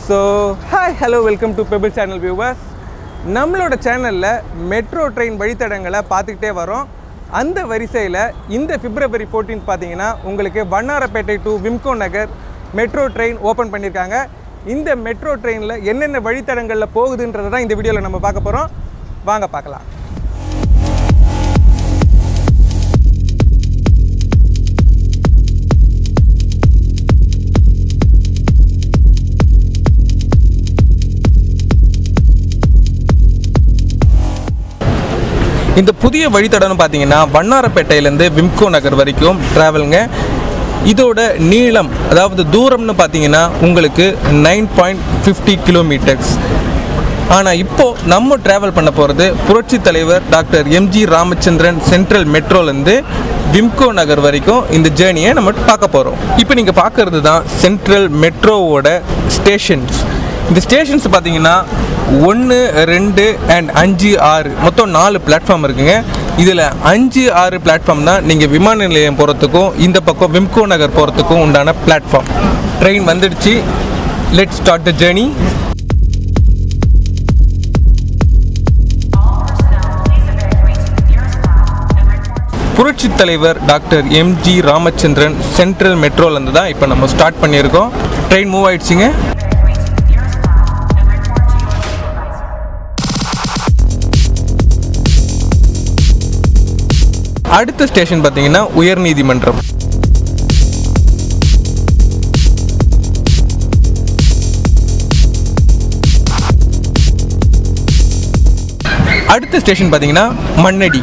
so hi hello welcome to Pebble channel viewers நம்மளோட சேனலில் metro train வழித்தடங்களை பார்த்துக்கிட்டே வரோம் அந்த வரிசையில் இந்த பிப்ரவரி 14 பார்த்தீங்கன்னா உங்களுக்கு Vannarapettai to Wimco Nagar metro train open பண்ணியிருக்காங்க இந்த மெட்ரோ ட்ரெயினில் என்னென்ன வழித்தடங்களில் போகுதுன்றதை தான் இந்த வீடியோவில் நம்ம பார்க்க போகிறோம் வாங்க பார்க்கலாம் இந்த புதிய வழித்தடம்னு பார்த்தீங்கன்னா வண்ணாரப்பேட்டையிலேருந்து விம்கோ நகர் வரைக்கும் ட்ராவலுங்க இதோட நீளம் அதாவது தூரம்னு பார்த்தீங்கன்னா உங்களுக்கு நைன் பாயிண்ட் ஃபிஃப்டி கிலோமீட்டர்ஸ் ஆனால் இப்போ நம்ம ட்ராவல் பண்ண போகிறது புரட்சி தலைவர் டாக்டர் எம்ஜி ராமச்சந்திரன் சென்ட்ரல் மெட்ரோலேருந்து விம்கோ நகர் வரைக்கும் இந்த ஜேர்னியை நம்ம பார்க்க போகிறோம் இப்போ நீங்கள் பார்க்கறது தான் சென்ட்ரல் மெட்ரோவோட ஸ்டேஷன்ஸ் இந்த ஸ்டேஷன்ஸ் பார்த்தீங்கன்னா ஒன்று ரெண்டு அண்ட் அஞ்சு ஆறு மொத்தம் நாலு பிளாட்ஃபார்ம் இருக்குங்க இதில் அஞ்சு ஆறு பிளாட்ஃபார்ம் தான் நீங்கள் விமான நிலையம் போகிறதுக்கும் இந்த பக்கம் விம்கோ நகர் போகிறதுக்கும் உண்டான பிளாட்ஃபார்ம் ட்ரெயின் வந்துடுச்சு லெட் ஸ்டார்ட் த ஜேர்னி புரட்சி தலைவர் டாக்டர் எம்ஜி ராமச்சந்திரன் சென்ட்ரல் மெட்ரோலேருந்து தான் இப்போ நம்ம ஸ்டார்ட் பண்ணியிருக்கோம் ட்ரெயின் மூவ் ஆயிடுச்சுங்க அடுத்த ஸ்டேஷன் பார்த்தீங்கன்னா உயர்நீதிமன்றம் அடுத்த ஸ்டேஷன் பார்த்தீங்கன்னா மண்ணடி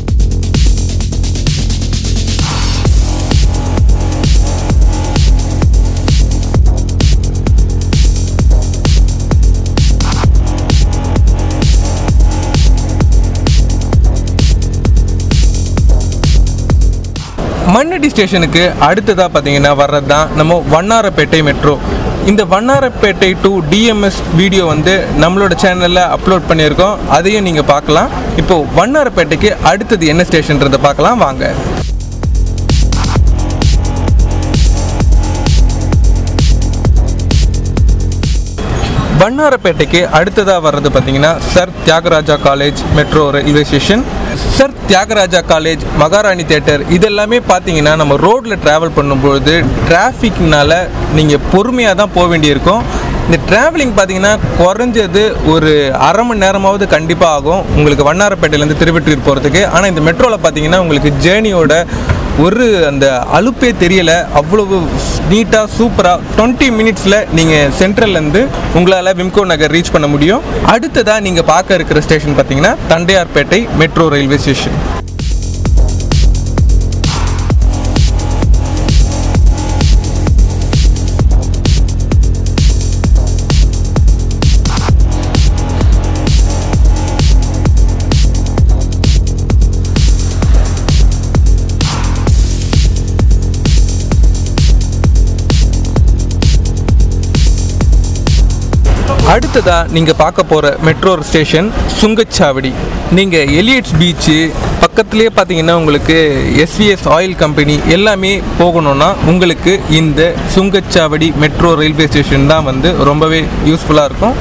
மண்ணடி ஸ்டேஷனுக்கு அடுத்ததாக பார்த்தீங்கன்னா வர்றது தான் நம்ம வண்ணாரப்பேட்டை மெட்ரோ இந்த வண்ணாரப்பேட்டை டு டிஎம்எஸ் வீடியோ வந்து நம்மளோட சேனலில் அப்லோட் பண்ணியிருக்கோம் அதையும் நீங்கள் பார்க்கலாம் இப்போது வண்ணாரப்பேட்டைக்கு அடுத்தது என்ன ஸ்டேஷன்றதை பார்க்கலாம் வாங்க வண்ணாரப்பேட்டைக்கு அடுத்ததாக வர்றது பார்த்தீங்கன்னா sir Thyagaraja college metro railway station sir Thyagaraja college Maharani theatre இதெல்லாமே பார்த்தீங்கன்னா நம்ம ரோட்டில் ட்ராவல் பண்ணும்பொழுது டிராஃபிக்னால நீங்கள் பொறுமையாக தான் போக வேண்டியிருக்கும் இந்த ட்ராவலிங் பார்த்தீங்கன்னா குறைஞ்சது ஒரு அரை மணி நேரமாவது கண்டிப்பாக ஆகும் உங்களுக்கு வண்ணாரப்பேட்டையிலேருந்து திருவெற்றியூர் போகிறதுக்கு ஆனால் இந்த மெட்ரோவில் பார்த்தீங்கன்னா உங்களுக்கு ஜேர்னியோட ஒரு அந்த அலுப்பே தெரியல அவ்வளவு நீட்டாக சூப்பராக டுவெண்ட்டி மினிட்ஸில் நீங்கள் சென்ட்ரல்லேருந்து உங்களால் விம்கோ நகர் ரீச் பண்ண முடியும் அடுத்ததாக நீங்கள் பார்க்க இருக்கிற ஸ்டேஷன் பார்த்தீங்கன்னா தண்டையார்பேட்டை மெட்ரோ ரயில்வே ஸ்டேஷன் அடுத்ததா நீங்கள் பார்க்க போகிற மெட்ரோ ஸ்டேஷன் சுங்கச்சாவடி நீங்கள் எலியட்ஸ் பீச்சு பக்கத்துலேயே பார்த்தீங்கன்னா உங்களுக்கு எஸ்விஎஸ் ஆயில் கம்பெனி எல்லாமே போகணும்னா உங்களுக்கு இந்த சுங்கச்சாவடி மெட்ரோ ரயில்வே ஸ்டேஷன் தான் வந்து ரொம்பவே யூஸ்ஃபுல்லாக இருக்கும்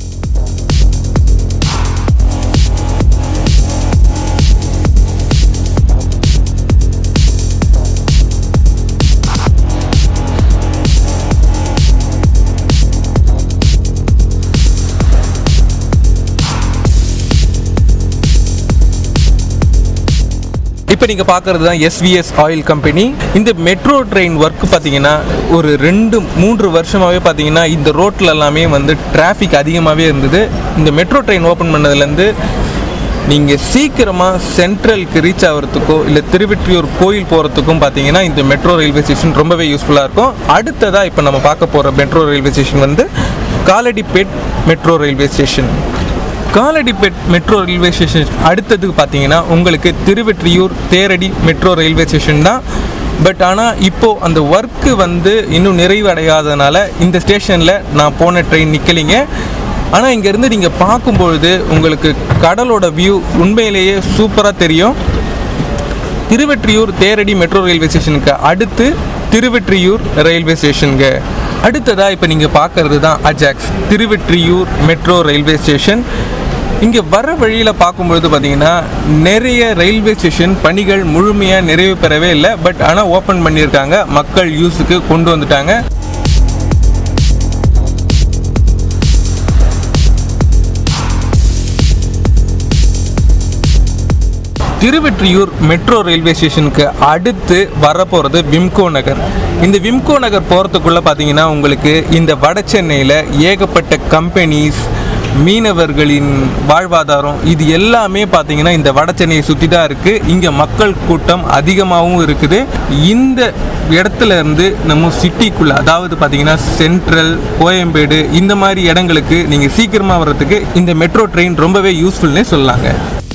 இப்போ நீங்கள் பார்க்குறது தான் எஸ்விஎஸ் ஆயில் கம்பெனி இந்த மெட்ரோ ட்ரெயின் ஒர்க் பார்த்தீங்கன்னா ஒரு ரெண்டு மூன்று வருஷமாகவே பார்த்தீங்கன்னா இந்த ரோட்டில் எல்லாமே வந்து டிராஃபிக் அதிகமாகவே இருந்தது இந்த மெட்ரோ ட்ரெயின் ஓப்பன் பண்ணதுலேருந்து நீங்கள் சீக்கிரமாக சென்ட்ரலுக்கு ரீச் ஆகிறதுக்கோ இல்லை திருவெற்றியூர் கோயில் போகிறதுக்கும் பார்த்தீங்கன்னா இந்த மெட்ரோ ரயில்வே ஸ்டேஷன் ரொம்பவே யூஸ்ஃபுல்லாக இருக்கும் அடுத்ததாக இப்போ நம்ம பார்க்க போகிற மெட்ரோ ரயில்வே ஸ்டேஷன் வந்து Kaladipet metro railway station Kaladipet metro railway station அடுத்ததுக்கு பார்த்தீங்கன்னா உங்களுக்கு Tiruvottiyur Theradi metro railway station தான் பட் ஆனால் இப்போது அந்த ஒர்க்கு வந்து இன்னும் நிறைவடையாதனால இந்த ஸ்டேஷனில் நான் போன ட்ரெயின் நிற்கலிங்க ஆனால் இங்கேருந்து நீங்கள் பார்க்கும்பொழுது உங்களுக்கு கடலோட வியூ உண்மையிலேயே சூப்பராக தெரியும் திருவெற்றியூர் தேரடி மெட்ரோ ரயில்வே ஸ்டேஷனுக்கு அடுத்து திருவெற்றியூர் ரயில்வே ஸ்டேஷனுங்க அடுத்ததாக இப்போ நீங்கள் பார்க்கறது தான் Ajax Tiruvottiyur metro railway station இங்கே வர வழியில் பார்க்கும்பொழுது பார்த்தீங்கன்னா நிறைய ரயில்வே ஸ்டேஷன் பணிகள் முழுமையாக நிறைவு பெறவே இல்லை பட் ஆனால் ஓப்பன் பண்ணியிருக்காங்க மக்கள் யூஸுக்கு கொண்டு வந்துட்டாங்க திருவெற்றியூர் மெட்ரோ ரயில்வே ஸ்டேஷனுக்கு அடுத்து வரப்போகிறது விம்கோ நகர் இந்த விம்கோ நகர் போகிறதுக்குள்ளே பார்த்தீங்கன்னா உங்களுக்கு இந்த வட சென்னையில் ஏகப்பட்ட கம்பெனிஸ் மீனவர்களின் வாழ்வாதாரம் இது எல்லாமே பார்த்தீங்கன்னா இந்த வட சென்னையை சுற்றி தான் இருக்குது இங்கே மக்கள் கூட்டம் அதிகமாகவும் இருக்குது இந்த இடத்துல இருந்து நம்ம சிட்டிக்குள்ளே அதாவது பார்த்தீங்கன்னா சென்ட்ரல் கோயம்பேடு இந்த மாதிரி இடங்களுக்கு நீங்கள் சீக்கிரமாக வர்றதுக்கு இந்த மெட்ரோ ட்ரெயின் ரொம்பவே யூஸ்ஃபுல்னே சொல்லலாங்க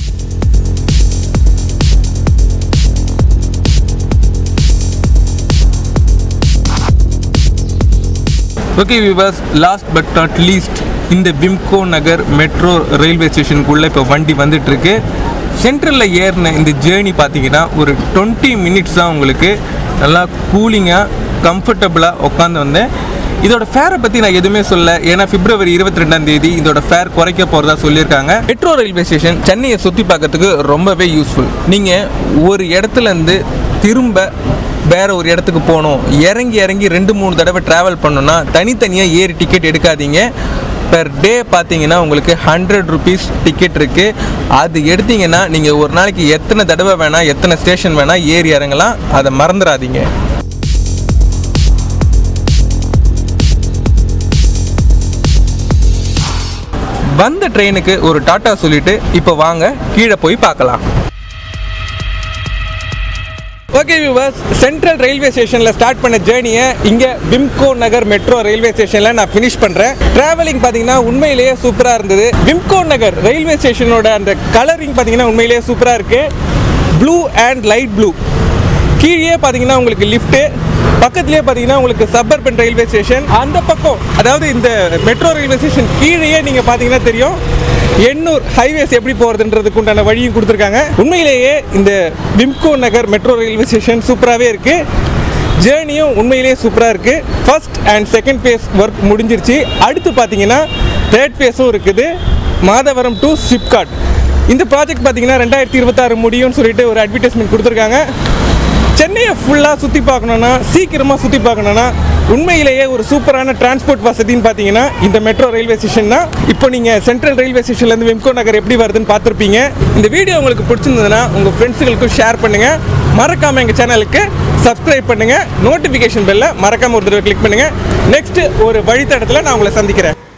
ஓகே விவாஸ் லாஸ்ட் பட் நாட் லீஸ்ட் இந்த விம்கோ நகர் மெட்ரோ ரயில்வே ஸ்டேஷனுக்குள்ளே இப்போ வண்டி வந்துட்டு இருக்கு சென்ட்ரலில் ஏறின இந்த ஜேர்னி பார்த்தீங்கன்னா ஒரு டுவெண்ட்டி மினிட்ஸ் தான் உங்களுக்கு நல்லா கூலிங்காக கம்ஃபர்டபுளாக உட்காந்து வந்தேன் இதோட ஃபேரை பற்றி நான் எதுவுமே சொல்ல ஏன்னா பிப்ரவரி இருபத்தி ரெண்டாம் தேதி இதோட ஃபேர் குறைக்க போகிறதா சொல்லியிருக்காங்க மெட்ரோ ரயில்வே ஸ்டேஷன் சென்னையை சுற்றி பார்க்கறதுக்கு ரொம்பவே யூஸ்ஃபுல் நீங்கள் ஒரு இடத்துலேருந்து திரும்ப வேற ஒரு இடத்துக்கு போகணும் இறங்கி இறங்கி ரெண்டு மூணு தடவை ட்ராவல் பண்ணணும்னா தனித்தனியாக ஏறி டிக்கெட் எடுக்காதீங்க பெர் டே பார்த்தீங்கன்னா உங்களுக்கு ஹண்ட்ரட் ருபீஸ் டிக்கெட் இருக்குது அது எடுத்தீங்கன்னா நீங்கள் ஒரு நாளைக்கு எத்தனை தடவை வேணால் எத்தனை ஸ்டேஷன் வேணால் ஏறி இறங்கலாம் அதை மறந்துடாதீங்க வந்த ட்ரெயினுக்கு ஒரு டாட்டா சொல்லிட்டு இப்போ வாங்க கீழே போய் பார்க்கலாம் ஓகே வியூவர்ஸ் சென்ட்ரல் ரயில்வே ஸ்டேஷனில் ஸ்டார்ட் பண்ண ஜேர்னியை இங்கே விம்கோ நகர் மெட்ரோ ரயில்வே ஸ்டேஷனில் நான் ஃபினிஷ் பண்ணுறேன் ட்ராவலிங் பார்த்தீங்கன்னா உண்மையிலேயே சூப்பராக இருந்தது விம்கோ நகர் ரயில்வே ஸ்டேஷனோட அந்த கலரிங் பார்த்தீங்கன்னா உண்மையிலேயே சூப்பராக இருக்குது ப்ளூ அண்ட் லைட் ப்ளூ கீழே பார்த்தீங்கன்னா உங்களுக்கு லிஃப்ட்டு பக்கத்துலேயே பார்த்தீங்கன்னா உங்களுக்கு சப்பர்பன் ரயில்வே ஸ்டேஷன் அந்த பக்கம் அதாவது இந்த மெட்ரோ ரயில்வே ஸ்டேஷன் கீழேயே நீங்கள் பார்த்தீங்கன்னா தெரியும் எண்ணூர் ஹைவேஸ் எப்படி போகிறதுன்றதுக்கு உண்டான வழியும் கொடுத்துருக்காங்க உண்மையிலேயே இந்த Wimco Nagar metro railway station சூப்பராகவே இருக்குது ஜேர்னியும் உண்மையிலேயே சூப்பராக இருக்குது first and second phase work முடிஞ்சிருச்சு அடுத்து பார்த்தீங்கன்னா தேர்ட் ஃபேஸும் இருக்குது மாதவரம் டு சிப்காட் இந்த ப்ராஜெக்ட் பார்த்தீங்கன்னா ரெண்டாயிரத்தி இருபத்தாறு முடியும்னு சொல்லிட்டு ஒரு அட்வர்டைஸ்மெண்ட் கொடுத்துருக்காங்க சென்னையை ஃபுல்லாக சுற்றி பார்க்கணுன்னா சீக்கிரமாக சுற்றி பார்க்கணுன்னா உண்மையிலேயே ஒரு சூப்பரான டிரான்ஸ்போர்ட் வசதின்னு பார்த்தீங்கன்னா இந்த மெட்ரோ ரயில்வே ஸ்டேஷன் தான் இப்போ நீங்கள் சென்ட்ரல் ரயில்வே ஸ்டேஷன்லேருந்து வெம்கோ நகர் எப்படி வருதுன்னு பார்த்துருப்பீங்க இந்த வீடியோ உங்களுக்கு பிடிச்சிருந்ததுன்னா உங்கள் ஃப்ரெண்ட்ஸுகளுக்கும் ஷேர் பண்ணுங்கள் மறக்காமல் எங்கள் சேனலுக்கு சப்ஸ்கிரைப் பண்ணுங்கள் நோட்டிஃபிகேஷன் பெல்லை மறக்காமல் ஒரு தடவை கிளிக் பண்ணுங்கள் நெக்ஸ்ட் ஒரு வழித்தடத்தில் நான் உங்களை சந்திக்கிறேன்